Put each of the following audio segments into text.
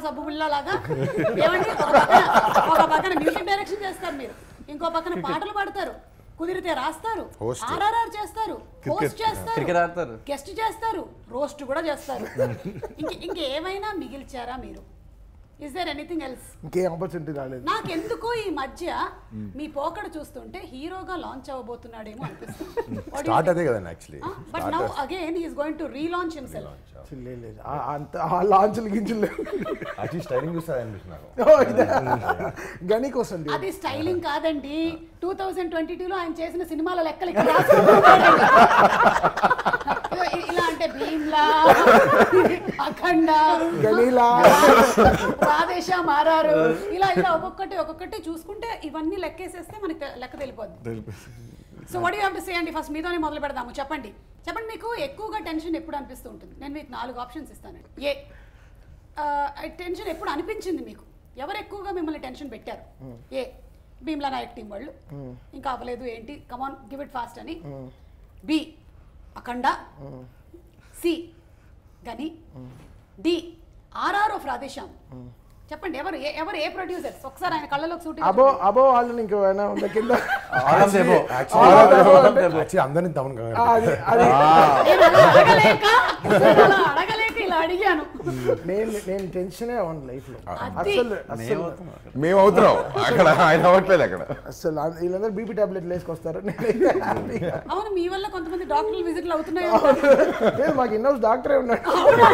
సబ్బు బిళ్ళ లాగా ఏమండి ఒక పక్కన ఒక పక్కన మ్యూజిక్ డైరెక్షన్ చేస్తారు మీరు ఇంకో పక్కన పాటలు పాడతారు కుదిరితే రాస్తారు Host. ఆర్ఆర్ఆర్ చేస్తారు హోస్ట్ చేస్తారు క్రికెట్ ఆడతారు గెస్ట్ చేస్తారు రోస్ట్ కూడా చేస్తారు ఇంక ఇంకేమైనా మిగిల్చారా మీరు ఇస్ దేర్ ఎనీథింగ్ ఎల్స్ ఇంకేం ఆపర్చునిటీ రాలేదు నాకెందుకో ఈ మధ్య మీ పోకడ చూస్తుంటే హీరోగా లాంచ్ అవ్వబోతున్నాడేమో అనిపిస్తుంది స్టార్ట్ అదే కదండి actually but now again he's going to relaunch himself అసలు లేదు, లేదు ఆ- అంత ఆ లాంచ్లు గించులు లేవు యాక్చువల్లీ స్టైలింగ్ చూస్తే అనిపిస్తున్నాను ఓ, ఇదా? గని కోసం dude. అది స్టైలింగ్ కాదండి టూ థౌజండ్ ట్వంటీ టూలో ఆయన చేసిన సినిమాల లెక్కలు ఇక్కడ రాసుకుంటున్నాడండి. ఇదిగో ఇ- ఇలా అంటే భీమ్లా అఖండ గనీలా రాధేశ మారారు ఇలా ఇలా ఒక్కొక్కటి ఒక్కొక్కటి చూసుకుంటే ఇవన్నీ లెక్కేసేస్తే మనకి తె- లెక్క తెలిపోద్ది so what you have to say అండి ఫస్ట్ మీతోనే మొదలు పెడదాము చెప్పండి చెప్పండి మీకు ఎక్కువగా టెన్షన్ ఎప్పుడు అనిపిస్తూ ఉంటుంది నేను మీకు నాలుగు ఆప్షన్స్ ఇస్తానండి ఏ టెన్షన్ ఎప్పుడు అనిపించింది మీకు ఎవరు ఎక్కువగా మిమ్మల్ని టెన్షన్ పెట్టారు ఏ భీమ్లా నాయక్ టీం వాళ్ళు ఇంకా అవ్వలేదు ఏంటి కమాన్ గివ్ ఇట్ ఫాస్ట్ అని B Akhanda C Ghani D RR of Radheshyam చెప్పండి ఎవరు ఏ- ఎవరు ఏ ప్రొడ్యూసర్స్ ఒకసారి ఆయన కళ్ళలోకి సూటి అబో అబో వాళ్ళని ఇంకో ఏమైనా ఉందా కింద All of the above. Actually అందరిని తమను ఆ, అది అది నేను అలా అడగలేక అలా అడగలేక ఇలా అడిగాను నేను నేను టెన్షనే అవ్వను లైఫ్ లో అది. అసలు అసలు మేము అవుతున్నాం అక్కడ ఆయన అవ్వట్లేదు అక్కడ అసలు ఆ- వీళ్ళందరూ బీపీ టాబ్లెట్లు వేసుకొస్తారు నేనైతే హ్యాపీగా. అవును మీ వల్ల కొంతమంది డాక్టర్లు విజిట్లు అవుతున్నాయి లేదు మాకు ఇన్నోస్ డాక్టరే ఉన్నాడు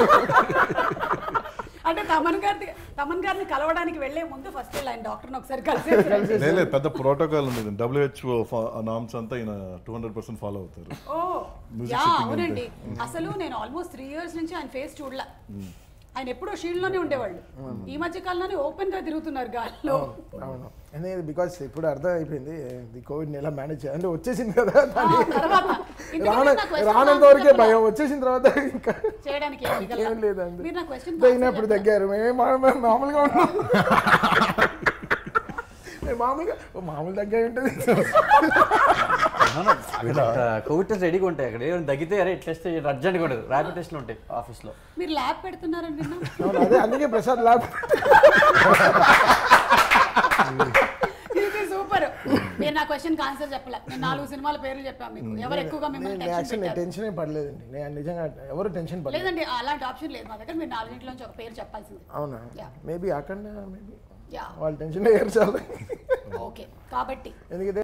అంటే తమన్ గారి తమన్ గారిని కలవడానికి వెళ్లే ముందు ఫస్ట్ ఆయన డాక్టర్ని ఒకసారి కలిసి లేదు లేదు, పెద్ద ప్రోటోకాల్ ఉంది డబ్ల్యూహెచ్ఓ నామ్స్ అంతా ఈయన టూ హండ్రెడ్ పర్సెంట్ ఫాలో అవుతారు ఓ Music యా shooting అవునండి అసలు నేను ఆల్మోస్ట్ త్రీ ఇయర్స్ నుంచి ఆయన ఫేస్ చూడలా ఆయన ఎప్పుడూ షీల్డ్ లోనే ఉండేవాళ్ళు ఈ మధ్య కాలంలోనే ఓపెన్ గా తిరుగుతున్నారు గాల్లో అవును ఎందుకంటే బికాస్ ఇప్పుడు అర్థం అయిపోయింది ది కోవిడ్ ఎలా మేనేజ్ చేయాలి అంటే వచ్చేసింది కదా ఆ, దాన్ని తర్వాత ఎందుకంటే రాన నా question రానంత answer వరకే చెప్పలా. భయం వచ్చేసిన తర్వాత ఇంకా చేయడానికి ఏం మిగలలా. ఏం లేదండి మీరు నా క్వశ్చన్ తగినప్పుడు తగ్గారు మేమే మా- మా- మామూలుగా ఉన్నాం మేము మామూలుగా ఓ మామూలు తగ్గా ఉంటుంది కోవిడ్ టెస్ట్ రెడీగా ఉంటాయి అక్కడ ఏమైనా తగ్గితే అరే టెస్ట్ అర్జెంట్గా ఉండదు ర్యాపిడ్ టెస్ట్లు ఉంటాయి ఆఫీస్లో మీరు ల్యాబ్ పెడుతున్నారని విన్నా అవును, అదే అందుకే ప్రసాద్ ల్యాబ్ ఇది సూపర్ మీరు నా క్వశ్చన్ ఆన్సర్ చెప్పలే నేను నాలుగు సినిమాల పేర్లు చెప్పాను మీకు ఎవరు ఎక్కువగా మిమ్మల్ని టెన్షన్ యాక్చువల్ పెట్టారు టెన్షన్ ఏం పడలేదండి నేను నిజంగా ఎవరు టెన్షన్ పడలేదు లేదండి అలాంటి ఆప్షన్ లేదు మా దగ్గర మీరు నాలుగింటిలోంచి ఒక పేరు చెప్పాల్సింది అవునా Yeah. మేబీ అక్కడ మేబీ యా వాళ్ళు టెన్షన్ ఏర్చాలి ఓకే కాబట్టి ఎందుకంటే